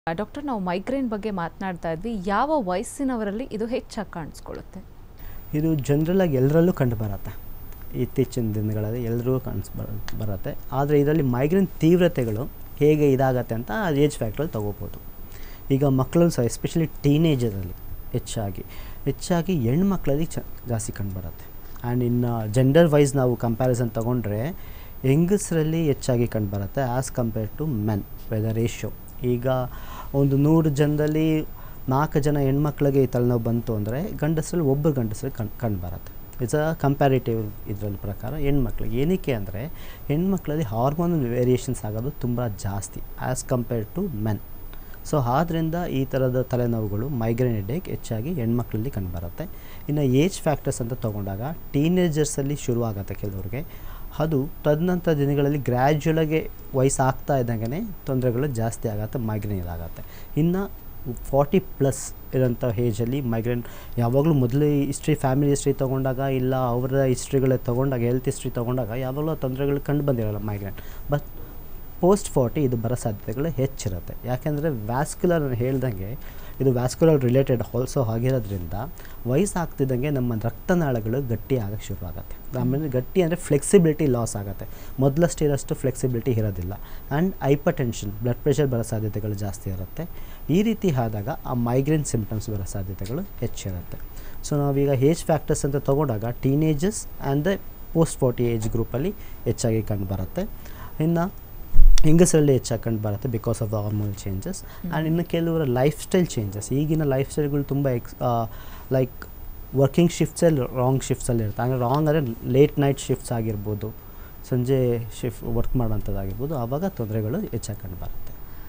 doctor ನಾವು migraine ಬಗ್ಗೆ ಮಾತನಾಡ್ತಾ ಇದ್ವಿ ಯಾವ ವಯಸ್ಸಿನವರಲ್ಲಿ ಇದು ಹೆಚ್ಚಾಗಿ ಕಾಣಿಸ್ಕೊಳ್ಳುತ್ತೆ ಇದು ಜನರಲಾಗಿ ಎಲ್ಲರಲ್ಲೂ ಕಂಡು ಬರುತ್ತೆ ಇತ್ತೀಚಿನ ದಿನಗಳಲ್ಲಿ ಎಲ್ಲರೂ ಕಾಣಿಸ್ ಬರುತ್ತೆ ಆದರೆ ಇದರಲ್ಲಿ ಮೈಗ್ರೇನ್ ತೀವ್ರತೆಗಳು ಹೇಗೆ ಇದಾಗತ್ತೆ ಅಂತ ಅದು ಏಜ್ ಫ್ಯಾಕ್ಟ್ರಲ್ಲಿ ತೊಗೋಬೋದು ಈಗ ಮಕ್ಕಳಲ್ಲಿ ಸಹ ಎಸ್ಪೆಷಲಿ ಟೀನೇಜರಲ್ಲಿ ಹೆಚ್ಚಾಗಿ ಹೆಚ್ಚಾಗಿ ಹೆಣ್ಮಕ್ಳಲ್ಲಿ ಚ ಜಾಸ್ತಿ ಕಂಡುಬರುತ್ತೆ ಆ್ಯಂಡ್ ಇನ್ನು ಜೆಂಡರ್ ವೈಸ್ ನಾವು ಕಂಪ್ಯಾರಿಸನ್ ತೊಗೊಂಡ್ರೆ ಹೆಂಗಸರಲ್ಲಿ ಹೆಚ್ಚಾಗಿ ಕಂಡುಬರುತ್ತೆ ಆ್ಯಸ್ ಕಂಪೇರ್ ಟು ಮೆನ್ ವೆದ ರೇಷಿಯೋ ಈಗ ಒಂದು ನೂರು ಜನದಲ್ಲಿ ನಾಲ್ಕು ಜನ ಹೆಣ್ಮಕ್ಳಿಗೆ ಈ ತಲೆನೋವು ಬಂತು ಅಂದರೆ ಗಂಡಸರಲ್ಲಿ ಒಬ್ಬರು ಗಂಡಸರಲ್ಲಿ ಕಣ್ ಕಂಡುಬರುತ್ತೆ ಇಟ್ಸ್ ಅ ಕಂಪ್ಯಾರಿಟಿವ್ ಇದರಲ್ಲಿ ಪ್ರಕಾರ ಹೆಣ್ಮಕ್ಳಿಗೆ ಏನಕ್ಕೆ ಅಂದರೆ ಹೆಣ್ಮಕ್ಳಲ್ಲಿ ಹಾರ್ಮೋನ್ ವೇರಿಯೇಷನ್ಸ್ ಆಗೋದು ತುಂಬ ಜಾಸ್ತಿ as compare to men so ಆದ್ದರಿಂದ ಈ ಥರದ ತಲೆನೋವುಗಳು ಮೈಗ್ರೇನ್ ಹೆಡೇಕ್ ಹೆಚ್ಚಾಗಿ ಹೆಣ್ಮಕ್ಳಲ್ಲಿ ಕಂಡುಬರುತ್ತೆ ಇನ್ನು ಏಜ್ ಫ್ಯಾಕ್ಟರ್ಸ್ ಅಂತ ತೊಗೊಂಡಾಗ ಟೀನೇಜರ್ಸಲ್ಲಿ ಶುರು ಆಗುತ್ತೆ ಕೆಲವ್ರಿಗೆ ಅದು ತದನಂತರ ದಿನಗಳಲ್ಲಿ ಗ್ರ್ಯಾಜುಯಲಾಗಿ ವಯಸ್ಸಾಗ್ತಾ ಇದ್ದಂಗೆ ತೊಂದರೆಗಳು ಜಾಸ್ತಿ ಆಗುತ್ತೆ ಮೈಗ್ರೇನ್ ಇದಾಗುತ್ತೆ ಇನ್ನು ಫಾರ್ಟಿ ಪ್ಲಸ್ ಇರೋಂಥ ಏಜಲ್ಲಿ ಮೈಗ್ರೇನ್ ಯಾವಾಗಲೂ ಮೊದಲು ಹಿಸ್ಟ್ರಿ ಫ್ಯಾಮಿಲಿ ಹಿಸ್ಟ್ರಿ ತೊಗೊಂಡಾಗ ಇಲ್ಲ ಅವರ ಹಿಸ್ಟ್ರಿಗಳೇ ತೊಗೊಂಡಾಗ ಹೆಲ್ತ್ ಹಿಸ್ಟ್ರಿ ತೊಗೊಂಡಾಗ ಯಾವಾಗಲೂ ಆ ತೊಂದರೆಗಳು ಕಂಡು ಬಂದಿರಲ್ಲ ಮೈಗ್ರೇನ್ ಬಟ್ ಪೋಸ್ಟ್ ಫಾರ್ಟಿ ಇದು ಬರೋ ಸಾಧ್ಯತೆಗಳು ಹೆಚ್ಚಿರುತ್ತೆ ಯಾಕೆಂದರೆ ವ್ಯಾಸ್ಕ್ಯುಲರ್ ಹೇಳ್ದಂಗೆ ಇದು ವ್ಯಾಸ್ಕ್ಯುಲರ್ ರಿಲೇಟೆಡ್ ಆಲ್ಸೋ ಆಗಿರೋದ್ರಿಂದ ವಯಸ್ಸಾಗ್ತಿದ್ದಂಗೆ ನಮ್ಮ ರಕ್ತನಾಳಗಳು ಗಟ್ಟಿ ಆಗಕ್ಕೆ ಶುರು ಆಗುತ್ತೆ ಆಮೇಲೆ ಗಟ್ಟಿ ಅಂದರೆ ಫ್ಲೆಕ್ಸಿಬಿಲಿಟಿ ಲಾಸ್ ಆಗುತ್ತೆ ಮೊದಲಷ್ಟು ಇರೋಷ್ಟು ಫ್ಲೆಕ್ಸಿಬಿಲಿಟಿ ಇರೋದಿಲ್ಲ and hypertension blood pressure ಬರೋ ಸಾಧ್ಯತೆಗಳು ಜಾಸ್ತಿ ಇರುತ್ತೆ ಈ ರೀತಿ ಆದಾಗ ಆ ಮೈಗ್ರೇನ್ ಸಿಂಪ್ಟಮ್ಸ್ ಬರೋ ಸಾಧ್ಯತೆಗಳು ಹೆಚ್ಚಿರುತ್ತೆ ಸೊ ನಾವೀಗ ಏಜ್ ಫ್ಯಾಕ್ಟರ್ಸ್ ಅಂತ ತೊಗೊಂಡಾಗ teenages and the post forty age ಗ್ರೂಪಲ್ಲಿ ಹೆಚ್ಚಾಗಿ ಕಂಡು ಬರುತ್ತೆ ಇನ್ನು ಹೆಂಗಸರಲ್ಲಿ ಹೆಚ್ಚಾಗಿ ಕಂಡು ಬರುತ್ತೆ because of the hormonal changes and ಇನ್ನು ಕೆಲವರ ಲೈಫ್ ಸ್ಟೈಲ್ ಚೇಂಜಸ್ ಈಗಿನ ಲೈಫ್ ಸ್ಟೈಲ್ಗಳು ತುಂಬ ಎಕ್ಸ್ ಲೈಕ್ ವರ್ಕಿಂಗ್ ಶಿಫ್ಟ್ಸಲ್ಲಿ ರಾಂಗ್ ಶಿಫ್ಟ್ಸಲ್ಲಿ ಇರುತ್ತೆ ಅಂದರೆ ರಾಂಗ್ ಅಂದರೆ ಲೇಟ್ ನೈಟ್ ಶಿಫ್ಟ್ಸ್ ಆಗಿರ್ಬೋದು ಸಂಜೆ ಶಿಫ್ಟ್ ವರ್ಕ್ ಮಾಡೋಂಥದ್ದಾಗಿರ್ಬೋದು ಆವಾಗ ತೊಂದರೆಗಳು ಹೆಚ್ಚಾಗಿ ಕಂಡು ಬರುತ್ತೆ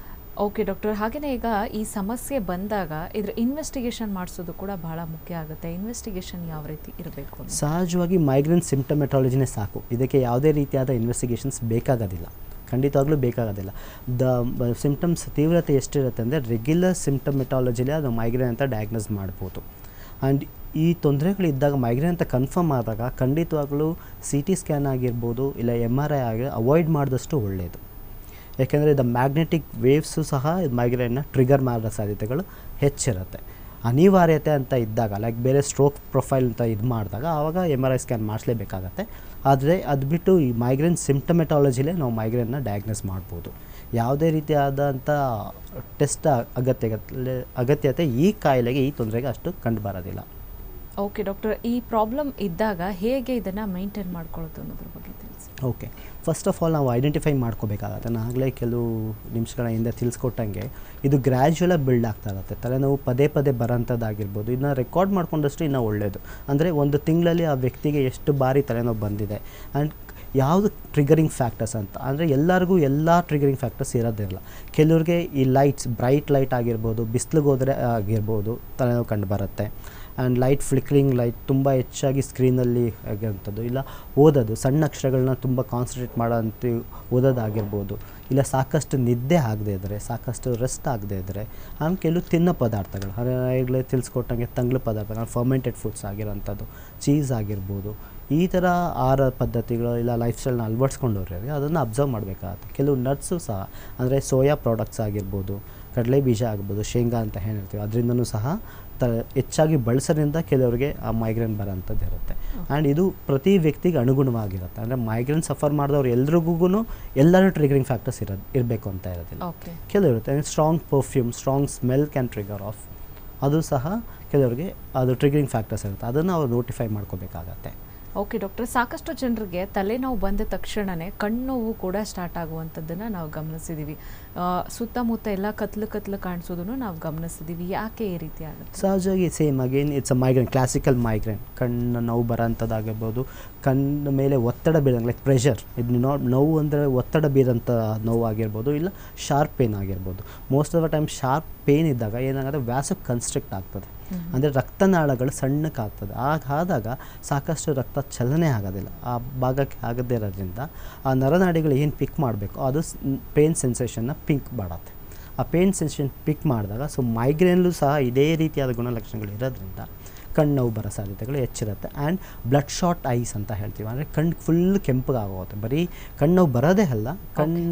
ಓಕೆ ಡಾಕ್ಟರ್ ಹಾಗೆಯೇ ಈಗ ಈ ಸಮಸ್ಯೆ ಬಂದಾಗ ಇದ್ರ ಇನ್ವೆಸ್ಟಿಗೇಷನ್ ಮಾಡಿಸೋದು ಕೂಡ ಬಹಳ ಮುಖ್ಯ ಆಗುತ್ತೆ ಇನ್ವೆಸ್ಟಿಗೇಷನ್ ಯಾವ ರೀತಿ ಇರಬೇಕು ಅಂತ ಸಹಜವಾಗಿ ಮೈಗ್ರೇನ್ ಸಿಂಪ್ಟಮೆಟಾಲಜಿನೇ ಸಾಕು ಇದಕ್ಕೆ ಯಾವುದೇ ರೀತಿಯಾದ ಇನ್ವೆಸ್ಟಿಗೇಷನ್ಸ್ ಬೇಕಾಗೋದಿಲ್ಲ ಖಂಡಿತವಾಗ್ಲೂ ಬೇಕಾಗೋದಿಲ್ಲ ದ ಸಿಂಪ್ಟಮ್ಸ್ ತೀವ್ರತೆ ಎಷ್ಟಿರುತ್ತೆ ಅಂದರೆ ರೆಗ್ಯುಲರ್ ಸಿಂಪ್ಟಮೆಟಾಲಜಿಲೇ ಅದು ಮೈಗ್ರೇನ್ ಅಂತ ಡಯಾಗ್ನೋಸ್ ಮಾಡ್ಬೋದು ಆ್ಯಂಡ್ ಈ ತೊಂದರೆಗಳಿದ್ದಾಗ ಮೈಗ್ರೇನ್ ಅಂತ ಕನ್ಫರ್ಮ್ ಆದಾಗ ಖಂಡಿತವಾಗ್ಲೂ ಸಿ ಟಿ ಸ್ಕ್ಯಾನ್ ಆಗಿರ್ಬೋದು ಇಲ್ಲ ಎಮ್ ಆರ್ ಐ ಆಗಿ ಅವಾಯ್ಡ್ ಮಾಡಿದಷ್ಟು ಒಳ್ಳೆಯದು ಯಾಕೆಂದರೆ ದ ಮ್ಯಾಗ್ನೆಟಿಕ್ ವೇವ್ಸು ಸಹ ಮೈಗ್ರೇನ್ನ ಟ್ರಿಗರ್ ಮಾಡೋ ಸಾಧ್ಯತೆಗಳು ಹೆಚ್ಚಿರುತ್ತೆ ಅನಿವಾರ್ಯತೆ ಅಂತ ಇದ್ದಾಗ ಲೈಕ್ ಬೇರೆ ಸ್ಟ್ರೋಕ್ ಪ್ರೊಫೈಲ್ ಅಂತ ಇದು ಮಾಡಿದಾಗ ಆವಾಗ ಎಮ್ ಆರ್ ಐ ಸ್ಕ್ಯಾನ್ ಮಾಡಿಸ್ಲೇಬೇಕಾಗತ್ತೆ ಆದರೆ ಅದು ಬಿಟ್ಟು ಈ ಮೈಗ್ರೇನ್ ಸಿಂಪ್ಟಮೆಟಾಲಜಿಲೇ ನಾವು ಮೈಗ್ರೇನ್ನ ಡಯಾಗ್ನೋಸ್ ಮಾಡ್ಬೋದು ಯಾವುದೇ ರೀತಿಯಾದಂಥ ಟೆಸ್ಟ್ ಅಗತ್ಯ ಅಗತ್ಯತೆ ಈ ಕಾಯಿಲೆಗೆ ಈ ತೊಂದರೆಗೆ ಅಷ್ಟು ಕಂಡು ಬರೋದಿಲ್ಲ ಓಕೆ ಡಾಕ್ಟರ್ ಈ ಪ್ರಾಬ್ಲಮ್ ಇದ್ದಾಗ ಹೇಗೆ ಇದನ್ನು ಮೇಂಟೈನ್ ಮಾಡ್ಕೊಳ್ಳೋದು ಅನ್ನೋದ್ರ ಬಗ್ಗೆ ತಿಳಿಸಿ ಓಕೆ ಫಸ್ಟ್ ಆಫ್ ಆಲ್ ನಾವು ಐಡೆಂಟಿಫೈ ಮಾಡ್ಕೋಬೇಕಾಗತ್ತೆ ನಾನು ಆಗಲೇ ಕೆಲವು ನಿಮಿಷಗಳ ಹಿಂದೆ ತಿಳಿಸ್ಕೊಟ್ಟಂಗೆ ಇದು ಗ್ರ್ಯಾಜುಯಲಾಗಿ ಬಿಲ್ಡ್ ಆಗ್ತಾ ಇರುತ್ತೆ ತಲೆನೋವು ಪದೇ ಪದೇ ಬರೋಂಥದ್ದಾಗಿರ್ಬೋದು ಇದನ್ನ ರೆಕಾರ್ಡ್ ಮಾಡ್ಕೊಂಡಷ್ಟು ಇನ್ನೂ ಒಳ್ಳೆಯದು ಅಂದರೆ ಒಂದು ತಿಂಗಳಲ್ಲಿ ಆ ವ್ಯಕ್ತಿಗೆ ಎಷ್ಟು ಬಾರಿ ತಲೆನೋವು ಬಂದಿದೆ ಆ್ಯಂಡ್ ಯಾವುದು ಟ್ರಿಗರಿಂಗ್ ಫ್ಯಾಕ್ಟರ್ಸ್ ಅಂತ ಅಂದರೆ ಎಲ್ಲರಿಗೂ ಎಲ್ಲ ಟ್ರಿಗರಿಂಗ್ ಫ್ಯಾಕ್ಟರ್ಸ್ ಇರೋದಿಲ್ಲ ಕೆಲವ್ರಿಗೆ ಈ ಲೈಟ್ಸ್ ಬ್ರೈಟ್ ಲೈಟ್ ಆಗಿರ್ಬೋದು ಬಿಸಿಲಿಗೆ ಹೋದರೆ ಆಗಿರ್ಬೋದು ತಲೆನೋವು ಕಂಡು ಬರುತ್ತೆ ಆ್ಯಂಡ್ ಲೈಟ್ ಫ್ಲಿಕ್ರಿಂಗ್ ಲೈಟ್ ತುಂಬ ಹೆಚ್ಚಾಗಿ ಸ್ಕ್ರೀನಲ್ಲಿ ಆಗಿರೋಂಥದ್ದು ಇಲ್ಲ ಓದೋದು ಸಣ್ಣ ಅಕ್ಷರಗಳನ್ನ ತುಂಬ ಕಾನ್ಸಂಟ್ರೇಟ್ ಮಾಡೋಂಥ ಓದೋದಾಗಿರ್ಬೋದು ಇಲ್ಲ ಸಾಕಷ್ಟು ನಿದ್ದೆ ಆಗದೆ ಇದ್ದರೆ ಸಾಕಷ್ಟು ರೆಸ್ಟ್ ಆಗದೆ ಇದ್ದರೆ ಆಮೇಲೆ ಕೆಲವು ತಿನ್ನೋ ಪದಾರ್ಥಗಳು ಅಂದರೆ ಈಗಲೇ ತಿಳಿಸ್ಕೊಟ್ಟಂಗೆ ತಂಗ್ಳು ಪದಾರ್ಥಗಳು ಫರ್ಮೆಂಟೆಡ್ ಫುಡ್ಸ್ ಆಗಿರೋಂಥದ್ದು ಚೀಸ್ ಆಗಿರ್ಬೋದು ಈ ಥರ ಆಹಾರ ಪದ್ಧತಿಗಳು ಇಲ್ಲ ಲೈಫ್ ಸ್ಟೈಲ್ನ ಅಳವಡಿಸ್ಕೊಂಡವ್ರಿಗೆ ಅದನ್ನು ಅಬ್ಸರ್ವ್ ಮಾಡಬೇಕಾಗತ್ತೆ ಕೆಲವು ನಟ್ಸು ಸಹ ಅಂದರೆ ಸೋಯಾ ಪ್ರಾಡಕ್ಟ್ಸ್ ಆಗಿರ್ಬೋದು ಕಡಲೆ ಬೀಜ ಆಗ್ಬೋದು ಶೇಂಗಾ ಅಂತ ಏನು ಹೇಳ್ತೀವಿ ಅದರಿಂದನೂ ಸಹ ತ ಹೆಚ್ಚಾಗಿ ಬಳಸೋದ್ರಿಂದ ಕೆಲವರಿಗೆ ಆ ಮೈಗ್ರೇನ್ ಬರೋಂಥದ್ದು ಇರುತ್ತೆ ಆ್ಯಂಡ್ ಇದು ಪ್ರತಿ ವ್ಯಕ್ತಿಗೆ ಅನುಗುಣವಾಗಿರುತ್ತೆ ಅಂದರೆ ಮೈಗ್ರೇನ್ ಸಫರ್ ಮಾಡಿದವ್ರು ಎಲ್ರಿಗೂ ಎಲ್ಲರೂ ಟ್ರಿಗರಿಂಗ್ ಫ್ಯಾಕ್ಟರ್ಸ್ ಇರೋದು ಇರಬೇಕು ಅಂತ ಇರೋದಿಲ್ಲ ಓಕೆ ಕೆಲವಿರುತ್ತೆ strong perfume strong smell can trigger off ಅದು ಸಹ ಕೆಲವರಿಗೆ ಅದು ಟ್ರಿಗರಿಂಗ್ ಫ್ಯಾಕ್ಟರ್ಸ್ ಇರುತ್ತೆ ಅದನ್ನು ಅವ್ರು ನೋಟಿಫೈ ಮಾಡ್ಕೋಬೇಕಾಗತ್ತೆ ಓಕೆ ಡಾಕ್ಟರ್ ಸಾಕಷ್ಟು ಜನರಿಗೆ ತಲೆನೋವು ಬಂದ ತಕ್ಷಣವೇ ಕಣ್ಣೋವು ಕೂಡ ಸ್ಟಾರ್ಟ್ ಆಗುವಂಥದ್ದನ್ನು ನಾವು ಗಮನಿಸಿದ್ದೀವಿ ಆ, ಸುತ್ತಮುತ್ತ ಎಲ್ಲ ಕತ್ಲು ಕತ್ಲು ಕಾಣಿಸೋದನ್ನು ನಾವು ಗಮನಿಸಿದ್ದೀವಿ ಯಾಕೆ ಈ ರೀತಿ ಆಗುತ್ತೆ ಸಹಜವಾಗಿ same again it's a migraine classical migraine ಕಣ್ಣು ನೋವು ಬರೋಂಥದ್ದಾಗಿರ್ಬೋದು ಕಣ್ಣ ಮೇಲೆ ಒತ್ತಡ ಬೀರಂಗೆ ಲೈಕ್ ಪ್ರೆಷರ್ ಇದು ನೋ ನೋವು ಅಂದರೆ ಒತ್ತಡ ಬೀರೋಂಥ ನೋವು ಆಗಿರ್ಬೋದು ಇಲ್ಲ ಶಾರ್ಪ್ ಪೇನ್ ಆಗಿರ್ಬೋದು most of the time sharp pain ಇದ್ದಾಗ ಏನಾಗುತ್ತೆ ವ್ಯಾಸ ಕನ್ಸ್ಟ್ರಿಕ್ಟ್ ಆಗ್ತದೆ ಅಂದರೆ ರಕ್ತನಾಳಗಳು ಸಣ್ಣಕ್ಕೆ ಆಗ್ತದೆ ಆಗ ಆದಾಗ ಸಾಕಷ್ಟು ರಕ್ತ ಚಲನೆ ಆಗೋದಿಲ್ಲ ಆ ಭಾಗಕ್ಕೆ ಆಗದೇ ಇರೋದ್ರಿಂದ ಆ ನರನಾಡಿಗಳು ಏನು ಪಿಕ್ ಮಾಡಬೇಕು ಅದು ಪೇನ್ ಸೆನ್ಸೇಷನ್ನ ಪಿಂಕ್ ಮಾಡುತ್ತೆ ಆ ಪೇನ್ ಸೆನ್ಸೇಷನ್ ಪಿಕ್ ಮಾಡಿದಾಗ ಸೊ ಮೈಗ್ರೇನ್ಲೂ ಸಹ ಇದೇ ರೀತಿಯಾದ ಗುಣಲಕ್ಷಣಗಳು ಇರೋದ್ರಿಂದ ಕಣ್ಣು ನೋವು ಬರೋ ಸಾಧ್ಯತೆಗಳು ಹೆಚ್ಚಿರುತ್ತೆ ಆ್ಯಂಡ್ ಬ್ಲಡ್ ಶಾರ್ಟ್ ಐಸ್ ಅಂತ ಹೇಳ್ತೀವಿ ಅಂದರೆ ಕಣ್ಣು ಫುಲ್ ಕೆಂಪಗಾಗೋಗುತ್ತೆ ಬರೀ ಕಣ್ಣು ನೋವು ಬರೋದೇ ಅಲ್ಲ ಕಣ್ಣು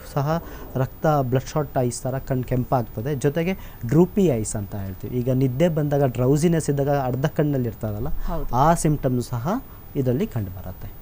ಸಹ ರಕ್ತ ಬ್ಲಡ್ ಶಾಟ್ ಐಸ್ ಥರ ಕಣ್ಣು ಕೆಂಪಾಗ್ತದೆ ಜೊತೆಗೆ ಡ್ರೂಪಿ ಐಸ್ ಅಂತ ಹೇಳ್ತೀವಿ ಈಗ ನಿದ್ದೆ ಬಂದಾಗ ಡ್ರೌಸಿನೆಸ್ ಇದ್ದಾಗ ಅರ್ಧ ಕಣ್ಣಲ್ಲಿ ಇರ್ತಾರಲ್ಲ ಹೌದು ಆ ಸಿಂಪ್ಟಮ್ಸ್ ಸಹ ಇದರಲ್ಲಿ ಕಂಡುಬರುತ್ತೆ